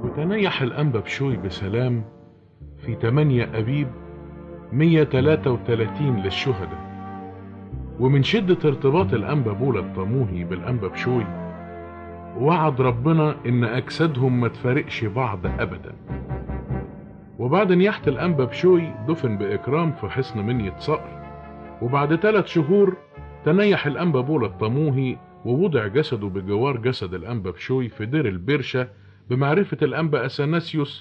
وتنيح الأنبا بشوي بسلام في 8 أبيب 133 للشهداء ومن شدة ارتباط الأنبا بولا الطموهي بالأنبا بشوي وعد ربنا إن أجسادهم ما تفارقش بعض أبدا وبعد نياحة الأنبا بشوي دفن بإكرام في حصن منية صقر وبعد ثلاث شهور تنيح الأنبا بولا الطموهي ووضع جسده بجوار جسد الأنبا بشوي في دير البرشة بمعرفة الأنبا أثناسيوس